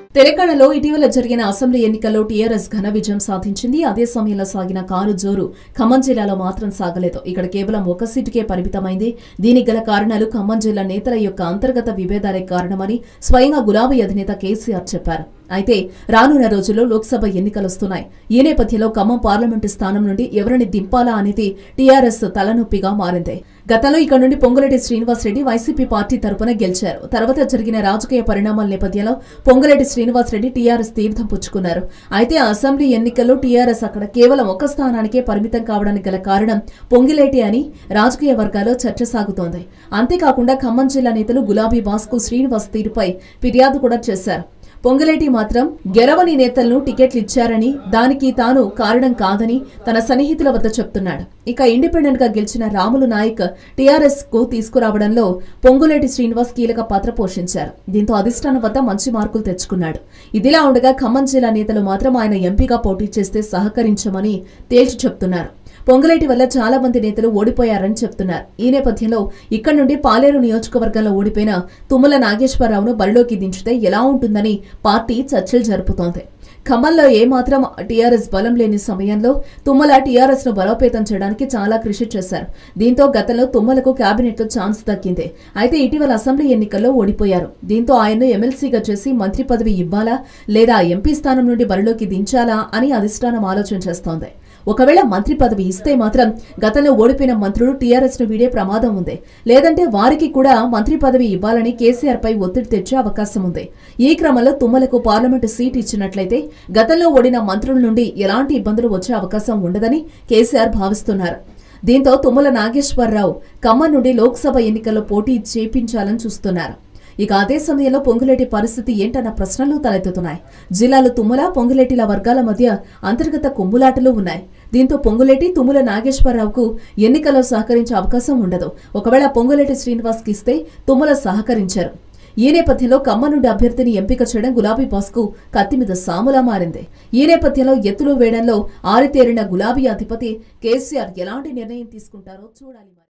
తెలంగాణలో ఇటీవల జరిగిన అసెంబ్లీ ఎన్నికల్లో టీఆర్ఎస్ ఘన విజయం సాధించింది అదే సమయంలో సాగిన కారు జోరు ఖమ్మం జిల్లాలో మాత్రం సాగలేదు ఇక్కడ కేవలం ఒక సీటుకే పరిమితమైంది దీనికి గల కారణాలు ఖమ్మం జిల్లా నేతల యొక్క అంతర్గత విభేదాలే కారణమని స్వయంగా గులాబీ అధినేత కేసీఆర్ చెప్పారు అయితే రానున్న రోజుల్లో లోక్సభ ఎన్నికలొస్తున్నాయి ఈ నేపథ్యంలో ఖమ్మం పార్లమెంటు స్థానం నుండి ఎవరిని దింపాలా అనేది టీఆర్ఎస్ తలనొప్పిగా మారింది గతంలో ఇక్కడ నుండి పొంగులేటి శ్రీనివాసరెడ్డి వైసీపీ పార్టీ తరపున గెలిచారు తర్వాత జరిగిన రాజకీయ పరిణామాల నేపథ్యంలో పొంగులేటి శ్రీనివాసరెడ్డి టీఆర్ఎస్ తీర్థం పుచ్చుకున్నారు అయితే ఆ అసెంబ్లీ ఎన్నికల్లో టీఆర్ఎస్ అక్కడ కేవలం ఒక స్థానానికే పరిమితం కావడానికి గల కారణం పొంగిలేటి అని రాజకీయ వర్గాల్లో చర్చ సాగుతోంది అంతేకాకుండా ఖమ్మం జిల్లా నేతలు గులాబీ బాస్కు శ్రీనివాస్ తీరుపై ఫిర్యాదు కూడా చేశారు పొంగులేటి మాత్రం గెలవని నేతలను టికెట్లు ఇచ్చారని దానికి తాను కారణం కాదని తన సన్నిహితుల వద్ద చెప్తున్నాడు ఇక ఇండిపెండెంట్ గా గెలిచిన రాములు నాయక్ టీఆర్ఎస్ కు తీసుకురావడంలో పొంగులేటి శ్రీనివాస్ కీలక పాత్ర పోషించారు దీంతో అధిష్టానం వద్ద మంచి మార్కులు తెచ్చుకున్నాడు ఇదిలా ఉండగా ఖమ్మం జిల్లా నేతలు మాత్రం ఆయన ఎంపీగా పోటీ చేస్తే సహకరించమని తేల్చి చెప్తున్నారు పొంగులేటి వల్ల చాలా మంది నేతలు ఓడిపోయారని చెప్తున్నారు ఈ నేపథ్యంలో ఇక్కడ నుండి పాలేరు నియోజకవర్గంలో ఓడిపోయిన తుమ్మల నాగేశ్వరరావును బరిలోకి దించితే ఎలా ఉంటుందని పార్టీ చర్చలు జరుపుతోంది ఖమ్మంలో ఏమాత్రం టీఆర్ఎస్ బలం లేని సమయంలో తుమ్మల టీఆర్ఎస్ ను బలోపేతం చేయడానికి చాలా కృషి చేశారు దీంతో గతంలో తుమ్మలకు కేబినెట్ లో ఛాన్స్ దక్కింది అయితే ఇటీవల అసెంబ్లీ ఎన్నికల్లో ఓడిపోయారు దీంతో ఆయన్ను ఎమ్మెల్సీగా చేసి మంత్రి పదవి ఇవ్వాలా లేదా ఎంపీ స్థానం నుండి బరిలోకి దించాలా అని అధిష్టానం ఆలోచన చేస్తోంది ఒకవేళ మంత్రి పదవి ఇస్తే మాత్రం గతంలో ఓడిపోయిన మంత్రులు టీఆర్ఎస్ ను వీడే ప్రమాదం ఉంది లేదంటే వారికి కూడా మంత్రి పదవి ఇవ్వాలని కేసీఆర్ పై ఒత్తిడి తెచ్చే అవకాశం ఉంది ఈ క్రమంలో తుమ్మలకు పార్లమెంటు సీట్ ఇచ్చినట్లయితే గతంలో ఓడిన మంత్రుల నుండి ఎలాంటి ఇబ్బందులు వచ్చే అవకాశం ఉండదని కేసీఆర్ భావిస్తున్నారు దీంతో తుమ్మల నాగేశ్వరరావు ఖమ్మం నుండి లోక్సభ ఎన్నికల్లో పోటీ చేపించాలని చూస్తున్నారు ఇక అదే సమయంలో పొంగులేటి పరిస్థితి ఏంటన్న ప్రశ్నలు తలెత్తుతున్నాయి జిల్లాలో తుమ్మల పొంగులేటిల వర్గాల మధ్య అంతర్గత కొమ్ములాటలు ఉన్నాయి దీంతో పొంగులేటి తుమ్మల నాగేశ్వరరావుకు ఎన్నికల్లో సహకరించే అవకాశం ఉండదు ఒకవేళ పొంగులేటి శ్రీనివాస్కి ఇస్తే తుమ్మల సహకరించారు ఈ నేపథ్యంలో ఖమ్మం నుండి అభ్యర్థిని ఎంపిక చేయడం గులాబీ బాస్కు కత్తి మీద సాములా మారింది ఈ నేపథ్యంలో ఎత్తులు వేయడంలో ఆరితేరిన గులాబీ అధిపతి కేసీఆర్ ఎలాంటి నిర్ణయం తీసుకుంటారో చూడాలి మరి